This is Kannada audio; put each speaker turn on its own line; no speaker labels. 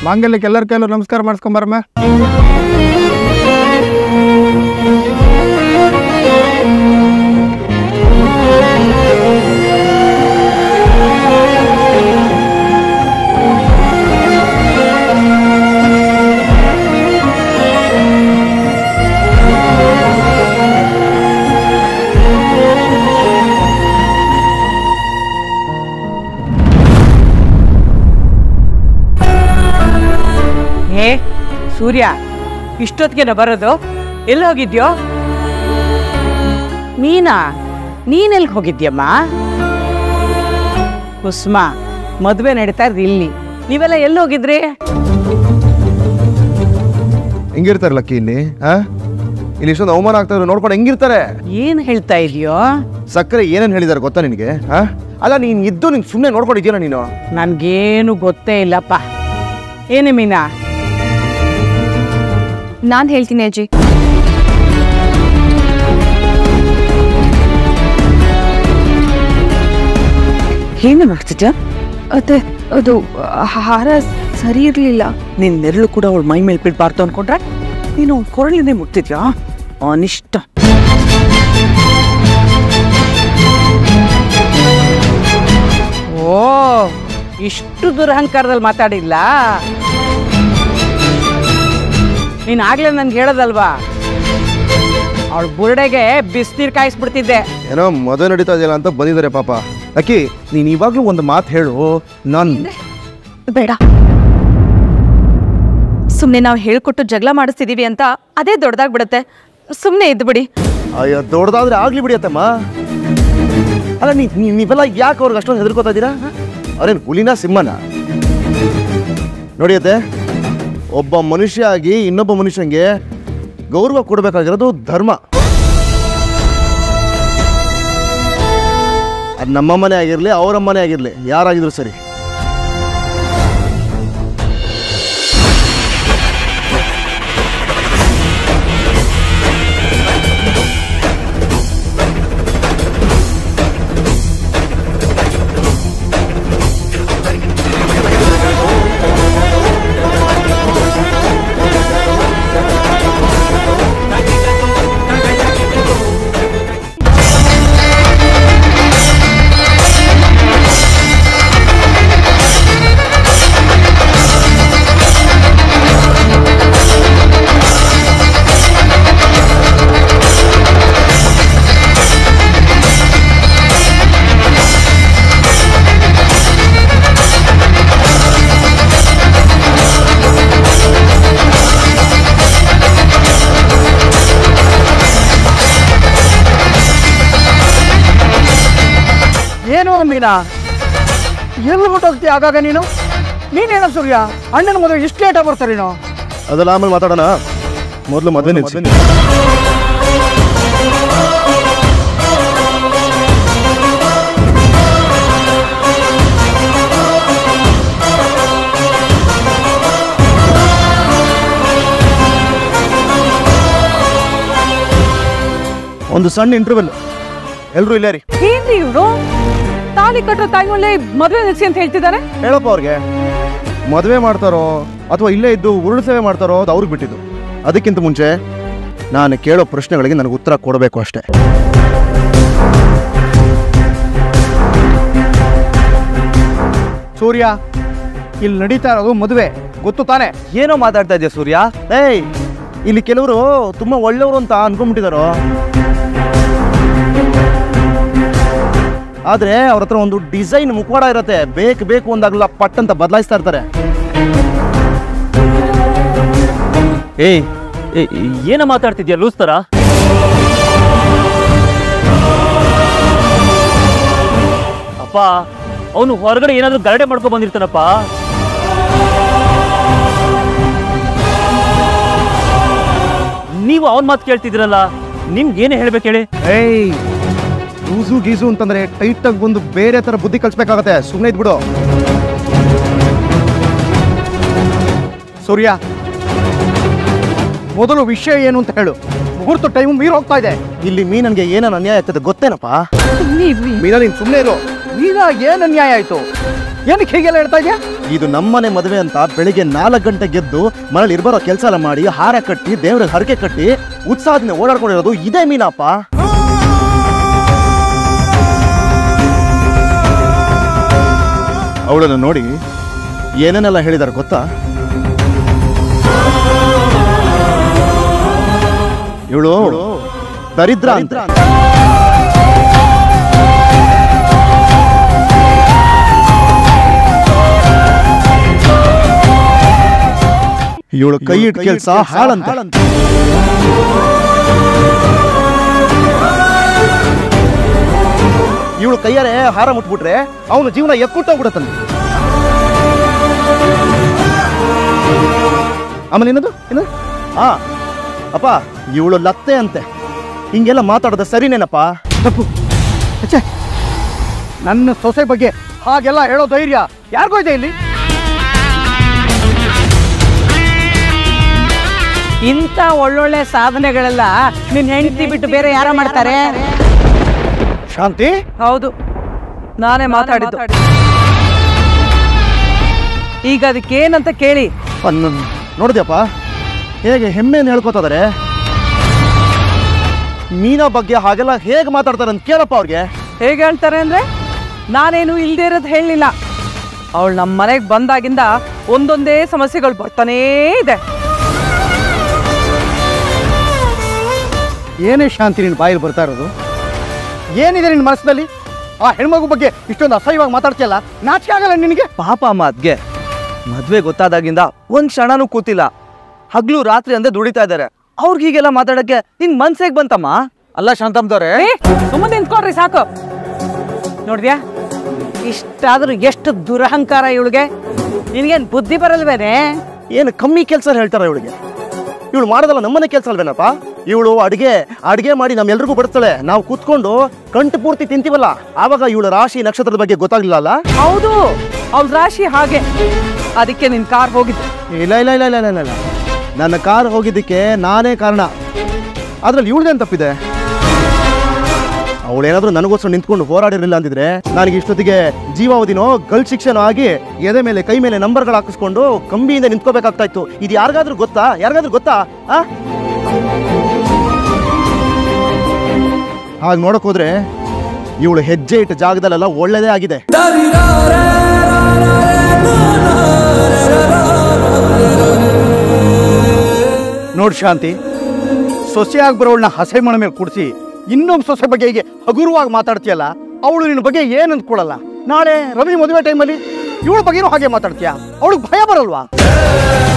ಮಾಂಗಲ್ಯಕ್ಕೆ ಎಲ್ಲರ ಕೈಲೂ ನಮಸ್ಕಾರ ಮಾಡಿಸ್ಕೊಂಬರಮ್ಮ
ಹೇ ಸೂರ್ಯ ಇಷ್ಟೊತ್ತಿಗೆನ ಬರೋದು ಎಲ್ಲಿ ಹೋಗಿದ್ಯೋ ಮೀನಾ ನೀನೆಲ್ಲಿ ಹೋಗಿದ್ಯಮ್ಮ ಕುಸ್ಮಾ ಮದುವೆ ನಡೀತಾ ಇರೋದು ಇಲ್ಲಿ ನೀವೆಲ್ಲ ಎಲ್ಲಿ ಹೋಗಿದ್ರಿ
ಹೆಂಗಿರ್ತಾರೆ ಲಕ್ಕಿ ಇಲ್ಲಿ ಹಾ ಇಲ್ಲಿ ಇಷ್ಟೊಂದು ಅವಮಾನ ಆಗ್ತಾ ಇದ್ರು ನೋಡ್ಕೊಂಡು ಹೆಂಗಿರ್ತಾರೆ
ಏನು ಹೇಳ್ತಾ ಇದೆಯೋ
ಸಕ್ಕರೆ ಏನೇನು ಹೇಳಿದಾರೆ ಗೊತ್ತಾ ನಿನಗೆ ಹಾ ಅಲ್ಲ ನೀನ್ ಇದ್ದು ನಿನ್ ಸುಮ್ಮನೆ ನೋಡ್ಕೊಂಡಿದ್ಯಲ್ಲ ನೀನು
ನನ್ಗೇನು ಗೊತ್ತೇ ಇಲ್ಲಪ್ಪ ಏನು ಮೀನಾ
ನಾನು ಹೇಳ್ತೀನಿ ಅಜ್ಜಿ
ಏನು ಮಾಡ್ತಿದ್ಯಾ
ಅದೇ ಅದು ಹಾರ ಸರಿ ಇರಲಿಲ್ಲ
ನಿನ್ ನೆರಳು ಕೂಡ ಅವಳ ಮೈ ಮೇಲೆ ಬಿಡ್ಬಾರ್ದು ಅನ್ಕೊಂಡ್ರೆ ನೀನು ಅವ್ಳ ಕೊರಳಿನೇ ಮುಟ್ತಿದ್ಯಾ ಅನಿಷ್ಟ
ಓ ಇಷ್ಟು ದುರಹಂಕಾರದಲ್ಲಿ ಮಾತಾಡಿಲ್ಲ ನೀನು ಆಗ್ಲೇ ನನ್ಗೆ ಹೇಳೋದಲ್ವಾ ಅವಳ ಬುರುಡೆಗೆ ಬಿಸಿನೀರು ಕಾಯಿಸ್ಬಿಡ್ತಿದ್ದೆ
ಏನೋ ಮದುವೆ ನಡೀತಾ ಇದೆಯಲ್ಲ ಅಂತ ಬಂದಿದ್ದಾರೆ ಪಾಪ ಲಕ್ಕಿ ನೀನ್ ಇವಾಗ್ಲೂ ಒಂದು ಮಾತು ಹೇಳು ನಾನ್
ಬೇಡ ಸುಮ್ಮನೆ ನಾವು ಹೇಳ್ಕೊಟ್ಟು ಜಗಳ ಮಾಡಿಸ್ತಿದೀವಿ ಅಂತ ಅದೇ ದೊಡ್ಡದಾಗ್ಬಿಡತ್ತೆ ಸುಮ್ಮನೆ ಇದ್ಬಿಡಿ
ಅಯ್ಯೋ ದೊಡ್ಡದಾದ್ರೆ ಆಗ್ಲಿ ಬಿಡಿಯತ್ತಮ್ಮ ಅಲ್ಲ ನೀ ನೀ- ನೀವೆಲ್ಲ ಯಾಕೆ ಅವ್ರಿಗೆ ಅಷ್ಟೊಂದು ಹೆದರ್ಕೋತಾ ಇದ್ದೀರಾ ಅವ್ರೇನು ಹುಲಿನ ಸಿಂಹನ ನೋಡಿಯತ್ತೆ ಒಬ್ಬ ಮನುಷ್ಯ ಆಗಿ ಇನ್ನೊಬ್ಬ ಮನುಷ್ಯಂಗೆ ಗೌರವ ಕೊಡಬೇಕಾಗಿರೋದು ಧರ್ಮ ಅದು ನಮ್ಮ ಮನೆ ಆಗಿರಲಿ ಅವರ ಮನೆ ಆಗಿರಲಿ ಯಾರಾಗಿದ್ರು ಸರಿ
ಏನು ಮೀನಾ ಎಲ್ಲಿ ಬಿಟ್ಟೋಗ್ತೀಯ ಆಗಾಗ ನೀನು ನೀನೇನ ಸೂರ್ಯ ಅಣ್ಣನ ಮದುವೆ ಇಷ್ಟು ಲೇಟಾಗಿ ಬರ್ತಾರೆ ನೀನು
ಅದೆಲ್ಲ ಆಮೇಲೆ ಮಾತಾಡೋಣ ಮೊದಲು ಮದುವೆ ನಿಲ್ಸಿ ಒಂದು ಸಣ್ಣ ಇಂಟರ್ವೆಲ್ ಎಲ್ರು ಇಲ್ಲೇ ರೀ
ಏನ್ರಿ ಇವ್ರು ತಾಲಿ ಕಟ್ಟೋ ಟೈಮಲ್ಲೇ ಮದುವೆ ನಿಲ್ಸಿ ಅಂತ ಹೇಳ್ತಿದ್ದಾರೆ
ಹೇಳಪ್ಪ ಅವ್ರಿಗೆ ಮದುವೆ ಮಾಡ್ತಾರೋ ಅಥವಾ ಇಲ್ಲೇ ಇದ್ದು ಉರುಳು ಸೇವೆ ಮಾಡ್ತಾರೋ ಅದು ಅವ್ರಿಗೆ ಬಿಟ್ಟಿದ್ದು ಅದಕ್ಕಿಂತ ಮುಂಚೆ ನಾನು ಕೇಳೋ ಪ್ರಶ್ನೆಗಳಿಗೆ ನನಗೆ ಉತ್ತರ ಕೊಡಬೇಕು ಅಷ್ಟೇ
ಸೂರ್ಯ ಇಲ್ಲಿ ನಡೀತಾ ಇರೋದು ಮದುವೆ ಗೊತ್ತು ತಾನೆ
ಏನೋ ಮಾತಾಡ್ತಾ ಇದೆಯಾ ಸೂರ್ಯ
ಏಯ್ ಇಲ್ಲಿ ಕೆಲವರು ತುಂಬಾ ಒಳ್ಳೆಯವರು ಅಂತ ಅನ್ಕೊಂಡ್ಬಿಟ್ಟಿದಾರೋ ಆದ್ರೆ ಅವ್ರ ಹತ್ರ ಒಂದು ಡಿಸೈನ್ ಮುಖವಾಡ ಇರತ್ತೆ ಬೇಕು ಬೇಕು ಒಂದಾಗಲ್ಲ ಪಟ್ ಅಂತ ಬದಲಾಯಿಸ್ತಾ ಇರ್ತಾರೆ
ಏಯ್ ಏಯ್, ಏನ ಮಾತಾಡ್ತಿದ್ಯಾ ಲೂಸ್ ತರ ಅಪ್ಪ ಅವನು ಹೊರಗಡೆ ಏನಾದ್ರೂ ಗರಡೆ ಮಾಡ್ಕೊಂಡ್ ಬಂದಿರ್ತಾನಪ್ಪ ನೀವು ಅವನ್ ಮಾತು ಕೇಳ್ತಿದ್ರಲ್ಲ ನಿಮ್ಗೆ ಏನೇ ಹೇಳ್ಬೇಕು ಹೇಳಿ
ಏಯ್ ಲೂಸು ಗೀಸು ಅಂತಂದ್ರೆ ಟೈಟ್ ಆಗಿ ಬಂದು ಬೇರೆ ತರ ಬುದ್ಧಿ ಕಲ್ಸ್ಬೇಕಾಗತ್ತೆ ಸುಮ್ಮನೆ ಇದ್ಬಿಡು
ಸೂರ್ಯ ಮೊದಲು ವಿಷಯ ಏನು ಅಂತ ಹೇಳು ಮುಹೂರ್ತ ಟೈಮ್ ಮೀರ್ ಹೋಗ್ತಾ ಇದೆ
ಇಲ್ಲಿ ಮೀನನ್ಗೆ ಏನೇನು ಅನ್ಯಾಯ ಆಗ್ತದೆ ಗೊತ್ತೇನಪ್ಪ
ಸುಮ್ಮನೆ ಇದ್ವಿ
ಮೀನಾ ನೀನ್ ಸುಮ್ಮನೆ ಇರು
ಈಗ ಏನು ಅನ್ಯಾಯ ಆಯ್ತು ಏನಕ್ಕೆ ಹೀಗೆಲ್ಲ ಹೇಳ್ತಾ ಇದೆಯಾ
ಇದು ನಮ್ಮನೆ ಮದುವೆ ಅಂತ ಬೆಳಿಗ್ಗೆ ನಾಲ್ಕು ಗಂಟೆ ಗೆದ್ದು ಮನೇಲಿ ಇರ್ಬರೋ ಕೆಲಸ ಎಲ್ಲ ಮಾಡಿ ಹಾರ ಕಟ್ಟಿ ದೇವ್ರ ಹರಕೆ ಕಟ್ಟಿ ಉತ್ಸಾಹದಿಂದ ಓಡಾಡ್ಕೊಂಡಿರೋದು ಇದೇ ಮೀನಪ್ಪ ಅವಳನ್ನು ನೋಡಿ ಏನೇನೆಲ್ಲ ಹೇಳಿದಾರೆ ಗೊತ್ತಾ ಇವಳು ದರಿದ್ರ ಅಂತ ಇವಳು ಕೈ ಇಟ್ಟು ಕೆಲಸ ಹಾಳಂತ ಇವಳು ಕೈಯಾರೆ ಹಾರ ಮುಟ್ಬಿಟ್ರೆ ಅವನ ಜೀವನ ಎಕ್ಕುಟ್ಟೋಗ್ಬಿಡತ್ತಂತೆ ಆಮೇಲೆ ಏನದು ಏನು ಆ ಅಪ್ಪ ಇವಳು ಲತ್ತೆ ಅಂತೆ ಹಿಂಗೆಲ್ಲ ಮಾತಾಡೋದು ಸರಿನೇನಪ್ಪ
ತಪ್ಪು ಛೆ, ನನ್ನ ಸೊಸೆ ಬಗ್ಗೆ ಹಾಗೆಲ್ಲ ಹೇಳೋ ಧೈರ್ಯ ಯಾರಿಗೂ ಇದೆ ಇಲ್ಲಿ
ಇಂಥ ಒಳ್ಳೊಳ್ಳೆ ಸಾಧನೆಗಳೆಲ್ಲ ನಿನ್ನ ಹೆಂಡತಿ ಬಿಟ್ಟು ಬೇರೆ ಯಾರ ಮಾಡ್ತಾರೆ
ಶಾಂತಿ
ಹೌದು ನಾನೇ ಮಾತಾಡಿದ್ದು ಈಗ ಅದಕ್ಕೇನಂತ ಕೇಳಿ
ಅನ್ನ ನೋಡಿದ್ಯಪ್ಪ ಹೇಗೆ ಹೆಮ್ಮೆಯನ್ನು ಹೇಳ್ಕೊತಿದ್ದಾರೆ ಮೀನಾ ಬಗ್ಗೆ ಹಾಗೆಲ್ಲ ಹೇಗೆ ಮಾತಾಡ್ತಾರೆ ಅಂತ ಕೇಳಪ್ಪ ಅವ್ರಿಗೆ
ಹೇಗೆ ಹೇಳ್ತಾರೆ ಅಂದ್ರೆ ನಾನೇನು ಇಲ್ದೇ ಇರೋದು ಹೇಳಲಿಲ್ಲ ಅವಳು ನಮ್ಮ ಮನೆಗೆ ಬಂದಾಗಿಂದ ಒಂದೊಂದೇ ಸಮಸ್ಯೆಗಳು ಬರ್ತಾನೇ ಇದೆ
ಏನೇ ಶಾಂತಿ ನಿನ್ನ ಬಾಯಲ್ಲಿ ಬರ್ತಾ ಇರೋದು ಏನಿದೆ ನಿನ್ನ ಮನಸ್ಸಿನಲ್ಲಿ ಆ ಹೆಣ್ಮಗು ಬಗ್ಗೆ ಇಷ್ಟೊಂದು ಅಸಹ್ಯವಾಗಿ ಮಾತಾಡ್ತಿಯಲ್ಲ ನಾಚಿಕೆ ಆಗಲ್ಲ ನಿನಗೆ
ಪಾಪ ಅಮ್ಮ ಅದ್ಗೆ ಮದ್ವೆ ಗೊತ್ತಾದಾಗಿಂದ ಒಂದ್ ಕ್ಷಣನೂ ಕೂತಿಲ್ಲ ಹಗ್ಲು ರಾತ್ರಿ ಅಂದೇ ದುಡಿತಾ ಇದ್ದಾರೆ ಅವ್ರಿಗೆ ಹೀಗೆಲ್ಲ ಮಾತಾಡಕ್ಕೆ ನಿನ್ ಮನ್ಸಿಗೆ ಬಂತಮ್ಮ ಅಲ್ಲ ಶಾಂತಮ್ದವ್ರೆ
ಏ ಸುಮ್ಮನೆ ನಿಂತ್ಕೊಳ್ರಿ ಸಾಕು ನೋಡಿದ್ಯಾ ಇಷ್ಟಾದ್ರೂ ಎಷ್ಟು ದುರಹಂಕಾರ ಇವಳಿಗೆ ನಿನಗೇನು ಬುದ್ಧಿ ಬರಲ್ವೇನೆ
ಏನು ಕಮ್ಮಿ ಕೆಲಸ ಹೇಳ್ತಾರೆ ಇವಳಿಗೆ ಇವಳು ಮಾಡೋದಲ್ಲ ನಮ್ಮನೆ ಕೆಲಸ ಅಲ್ವೇನಪ್ಪ ಇವಳು ಅಡಿಗೆ ಅಡಿಗೆ ಮಾಡಿ ನಮ್ಮೆಲ್ರಿಗೂ ಬಡಿಸ್ತಾಳೆ ನಾವು ಕೂತ್ಕೊಂಡು ಕಂಟು ಪೂರ್ತಿ ತಿಂತೀವಲ್ಲ ಆವಾಗ ಇವಳು ರಾಶಿ ನಕ್ಷತ್ರದ ಬಗ್ಗೆ ಗೊತ್ತಾಗ್ಲಿಲ್ಲ ಅಲ್ಲ
ಹೌದು ಅವ್ಳ ರಾಶಿ ಹಾಗೆ ಅದಕ್ಕೆ ನಿನ್ ಕಾರ್ ಹೋಗಿದ್ದು
ಇಲ್ಲ ಇಲ್ಲ ಇಲ್ಲ ಇಲ್ಲ ಇಲ್ಲ ಇಲ್ಲ ನನ್ನ ಕಾರ್ ಹೋಗಿದ್ದಕ್ಕೆ ನಾನೇ ಕಾರಣ ಅದ್ರಲ್ಲಿ ಇವಳ್ದೇನು ತಪ್ಪಿದೆ ಅವಳೇನಾದ್ರೂ ನನಗೋಸ್ಕರ ನಿಂತ್ಕೊಂಡು ಹೋರಾಡಿರಲಿಲ್ಲ ಅಂದಿದ್ರೆ ನನಗೆ ಇಷ್ಟೊತ್ತಿಗೆ ಜೀವಾವಧಿನೋ ಗಲ್ ಶಿಕ್ಷೆನೋ ಆಗಿ ಎದೆ ಮೇಲೆ ಕೈ ಮೇಲೆ ನಂಬರ್ಗಳು ಹಾಕಿಸ್ಕೊಂಡು ಕಂಬಿಯಿಂದ ನಿಂತ್ಕೋಬೇಕಾಗ್ತಾ ಇತ್ತು ಇದು ಯಾರಿಗಾದ್ರೂ ಗೊತ್ತಾ ಯಾರಿಗಾದ್ರೂ ಗೊತ್ತಾ ಆ ಹಾಗೆ ನೋಡಕ್ ಹೋದ್ರೆ ಇವಳು ಹೆಜ್ಜೆ ಇಟ್ಟ ಜಾಗದಲ್ಲೆಲ್ಲ ಒಳ್ಳೇದೇ ಆಗಿದೆ
ನೋಡು ಶಾಂತಿ ಸೊಸೆಯಾಗಿ ಬರೋಳನ್ನ ಹಸೆ ಮಣ ಮೇಲೆ ಕೂಡಿಸಿ ಇನ್ನೊಬ್ಬ ಸೊಸೆ ಬಗ್ಗೆ ಹೀಗೆ ಹಗುರವಾಗಿ ಮಾತಾಡ್ತೀಯಲ್ಲ ಅವಳು ನಿನ್ನ ಬಗ್ಗೆ ಏನು ಅಂದ್ಕೊಳ್ಳಲ್ಲ ನಾಳೆ ರವಿ ಮದುವೆ ಟೈಮಲ್ಲಿ ಇವಳ ಬಗ್ಗೆನೂ ಹಾಗೆ ಮಾತಾಡ್ತೀಯ ಅವಳಿಗೆ ಭಯ ಬರಲ್ವಾ